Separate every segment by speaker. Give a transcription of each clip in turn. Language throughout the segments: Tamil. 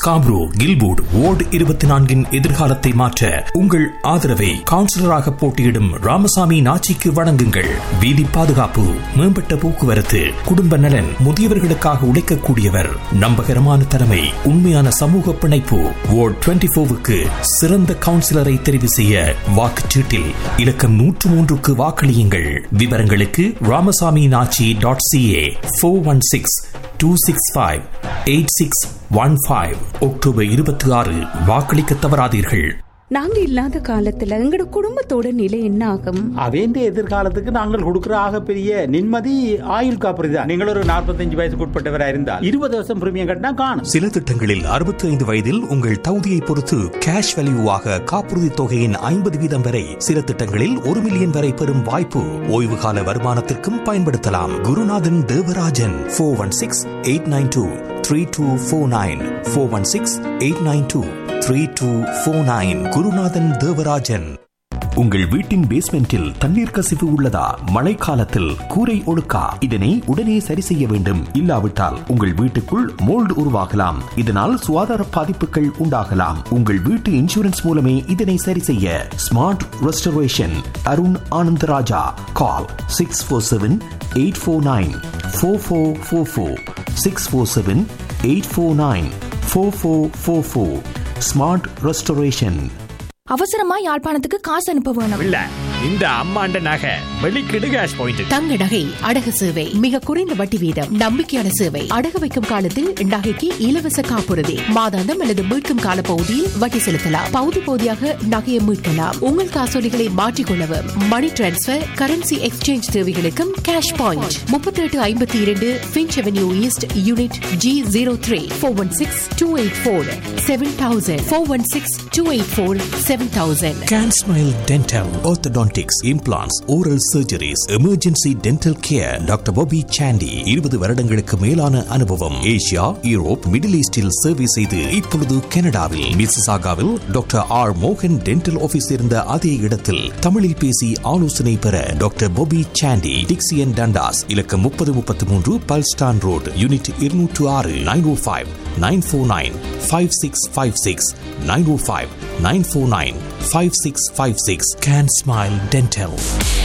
Speaker 1: ஸ்காப்ரோ கில்பூட் வார்டு இருபத்தி நான்கின் எதிர்காலத்தை மாற்ற உங்கள் ஆதரவை கவுன்சிலராக போட்டியிடும் ராமசாமி நாச்சிக்கு வழங்குங்கள் வீதி பாதுகாப்பு மேம்பட்ட போக்குவரத்து குடும்ப நலன் முதியவர்களுக்காக உழைக்கக்கூடியவர் நம்பகரமான தலைமை உண்மையான சமூக பிணைப்பு வார்டு டுவெண்டி போவுக்கு சிறந்த கவுன்சிலரை தெரிவு செய்ய வாக்குச்சீட்டில் இலக்கம் நூற்று மூன்றுக்கு வாக்களியுங்கள் விவரங்களுக்கு Ramasamy Nachi dot CA four one six two six five eight six one five October இருபத்தி ஆறு வாக்களிக்க தவறாதீர்கள்
Speaker 2: நாங்க இல்லாத காலத்துல எங்கட குடும்பத்தோட நிலை என்ன ஆகும்
Speaker 3: அவேந்த எதிர்காலத்துக்கு நாங்கள் கொடுக்கிற ஆக பெரிய நிம்மதி ஆயுள் காப்பீடு தான் நீங்கள் ஒரு நாற்பத்தஞ்சு வயசுக்கு உட்பட்டவரா இருந்தால் இருபது வருஷம் பிரீமியம் கட்டினா காணும்
Speaker 1: சில திட்டங்களில் அறுபத்தி ஐந்து வயதில் உங்கள் தகுதியை பொறுத்து கேஷ் வேல்யூவாக காப்புறுதி தொகையின் ஐம்பது வீதம் வரை சில திட்டங்களில் ஒரு மில்லியன் வரை பெறும் வாய்ப்பு ஓய்வு கால வருமானத்திற்கும் பயன்படுத்தலாம் Gurunathan Devarajan four one six eight nine two three two four nine four one six eight nine two three two four nine Gurunathan Devarajan உங்கள் வீட்டின் பேஸ்மெண்டில் தண்ணீர் கசிவு உள்ளதா மழைக்காலத்தில் கூரை ஒழுக்கா இதனை உடனே சரி செய்ய வேண்டும் இல்லாவிட்டால் உங்கள் வீட்டுக்குள் மோல்டு உருவாகலாம் இதனால் சுகாதார பாதிப்புகள் உண்டாகலாம் உங்கள் வீட்டு இன்சூரன்ஸ் மூலமே இதனை சரி செய்ய smart restoration Arun Anandaraja call six four seven eight four nine four four four four six four seven eight four nine four four four four smart restoration
Speaker 4: அவசரமா யாழ்ப்பாணத்துக்கு காசு அனுப்ப வேணும்
Speaker 5: இல்ல இந்த அம்மாண்ட நகை வெளிக்கிடு கேஷ் பாயிண்ட்
Speaker 6: தங்க நகை அடகு சேவை மிக குறைந்த வட்டி வீதம் நம்பிக்கையான சேவை அடகு வைக்கும் காலத்தில் நகைக்கு இலவச காப்புறுதி மாதாந்தம் அல்லது மீட்கும் கால பகுதியில் வட்டி செலுத்தலாம் பகுதி பகுதியாக நகையை மீட்கலாம் உங்கள் காசோலிகளை மாற்றிக்கொள்ளவும் மணி டிரான்ஸ்பர் கரன்சி எக்ஸ்சேஞ்ச் தேவைகளுக்கும் கேஷ் பாயிண்ட் முப்பத்தி எட்டு ஐம்பத்தி இரண்டு Finch avenue east unit G zero three four one six two eight four seven thousand four one six two eight four seven thousand
Speaker 1: Can Smile Dental, Orthodontics, Implants, Oral Surgeries, Emergency Dental Care, doctor Bobby Sandy இருபது வருடங்களுக்கு மேலான அனுபவம் ஏசியா யூரோப் மிடில் ஈஸ்டில் சேவை செய்து இப்பொழுது கனடாவில் மிசிசாகாவில் டாக்டர் ஆர் மோகன் டென்டல் ஆபீஸ் இருந்த அதே இடத்தில் தமிழில் பேசி ஆலோசனை பெற doctor Bobby Sandy Dixie and Dundas இலக்கம் முப்பது முப்பத்தி மூன்று பல்ஸ்டான் ரோடு யூனிட் இருநூற்று ஆறு nine o five nine four nine five six five six nine o five nine four nine five six five six can smile dental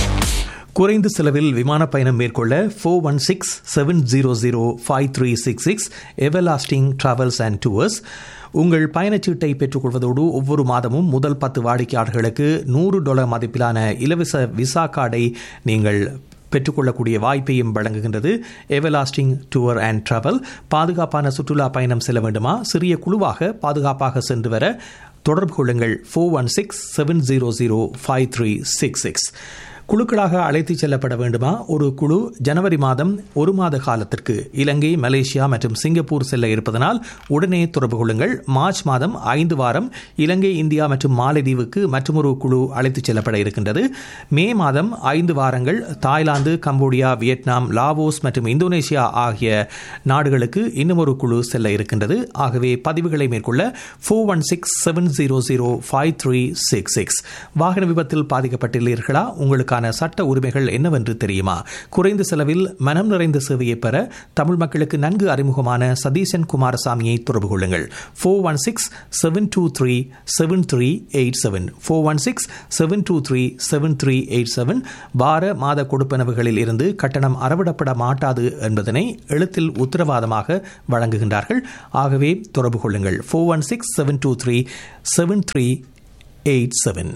Speaker 1: குறைந்த செலவில் விமான பயணம் மேற்கொள்ள four one six seven zero zero five three six six everlasting travels and tours உங்கள் பயணச்சீட்டை பெற்றுக்கொள்வதோடு ஒவ்வொரு மாதமும் முதல் பத்து வாடிக்கையாளர்களுக்கு நூறு டாலர் மதிப்பிலான இலவச விசா கார்டை நீங்கள் பெற்றுக்கொள்ளக்கூடிய வாய்ப்பையும் வழங்குகின்றது எவர்லாஸ்டிங் டூர் அண்ட் டிராவல் பாதுகாப்பான சுற்றுலா பயணம் செல்ல வேண்டுமா சிறிய குழுவாக பாதுகாப்பாக சென்று வர தொடர்பு கொள்ளுங்கள் four one six seven zero zero five three six six குழுக்களாக அழைத்துச் செல்லப்பட வேண்டுமா ஒரு குழு ஜனவரி மாதம் ஒரு மாத காலத்திற்கு இலங்கை மலேசியா மற்றும் சிங்கப்பூர் செல்ல இருப்பதனால் உடனே தொடர்பு கொள்ளுங்கள் மார்ச் மாதம் ஐந்து வாரம் இலங்கை இந்தியா மற்றும் மாலத்தீவுக்கு மற்றொரு குழு அழைத்துச் செல்லப்பட இருக்கின்றது மே மாதம் ஐந்து வாரங்கள் தாய்லாந்து கம்போடியா வியட்நாம் லாவோஸ் மற்றும் இந்தோனேஷியா ஆகிய நாடுகளுக்கு இன்னும் ஒரு குழு செல்ல இருக்கின்றது ஆகவே பதிவுகளை மேற்கொள்ள four one six seven zero zero five three six six வாகன விபத்தில் பாதிக்கப்பட்டுள்ளீர்களா உங்களுக்கான சட்ட உரிமைகள் என்னவென்று தெரியுமா குறைந்த செலவில் மனம் நிறைந்த சேவையை பெற தமிழ் மக்களுக்கு நன்கு அறிமுகமான சதீசன் குமாரசாமியை தொடர்பு கொள்ளுங்கள் four one six seven two three seven three eight seven four one six seven two three seven three eight seven வார மாத கொடுப்பனவுகளில் இருந்து கட்டணம் அறவிடப்பட மாட்டாது என்பதனை எழுத்தில் உத்தரவாதமாக வழங்குகின்றார்கள் ஆகவே தொடர்பு கொள்ளுங்கள் four one six seven two three seven three eight seven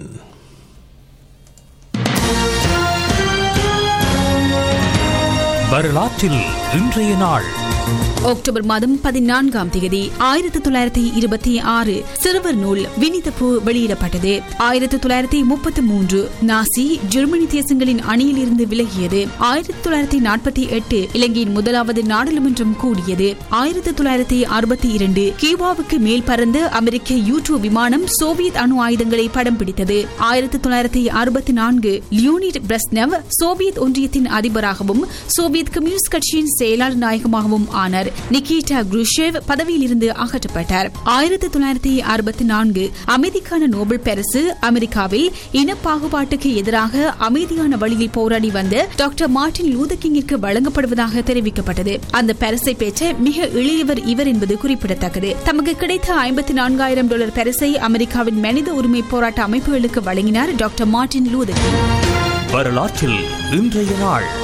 Speaker 1: வரலாற்றில் இன்றைய நாள்
Speaker 7: அக்டோபர் மாதம் பதினான்காம் தேதி ஆயிரத்தி தொள்ளாயிரத்தி இருபத்தி ஆறு சிறுவர் நூல் வினிதப்பு வெளியிடப்பட்டது ஆயிரத்தி தொள்ளாயிரத்தி முப்பத்தி மூன்று நாசி ஜெர்மனி தேசங்களின் அணியில் இருந்து விலகியது ஆயிரத்தி தொள்ளாயிரத்தி நாற்பத்தி எட்டு இலங்கையின் முதலாவது நாடாளுமன்றம் கூடியது ஆயிரத்தி தொள்ளாயிரத்தி அறுபத்தி இரண்டு கியூபாவுக்கு மேல் பறந்த அமெரிக்க யூ டூ விமானம் சோவியத் அணு ஆயுதங்களை படம் பிடித்தது ஆயிரத்தி தொள்ளாயிரத்தி அறுபத்தி நான்கு லியோனிட் பிரஸ்னவ் சோவியத் ஒன்றியத்தின் அதிபராகவும் சோவியத் கம்யூனிஸ்ட் கட்சியின் செயலாளர் நாயகமாகவும் ஆனார் நிகிட்டா குருஷேவ் பதவியில் இருந்து அகற்றப்பட்டார் ஆயிரத்தி தொள்ளாயிரத்தி அறுபத்தி நான்கு அமைதிக்கான நோபல் பரிசு அமெரிக்காவில் இனப்பாகுபாட்டுக்கு எதிராக அமைதியான வழியில் போராடி வந்த டாக்டர் மார்டின் லூதகிங்கிற்கு வழங்கப்படுவதாக தெரிவிக்கப்பட்டது அந்த பரிசை பெற்ற மிக இளையவர் இவர் என்பது குறிப்பிடத்தக்கது தமக்கு கிடைத்த ஐம்பத்தி நான்காயிரம் டாலர் பரிசை அமெரிக்காவின் மனித உரிமை போராட்ட அமைப்புகளுக்கு வழங்கினார் டாக்டர் மார்டின் லூதகிங்
Speaker 1: வரலாற்றில் இன்றைய நாள்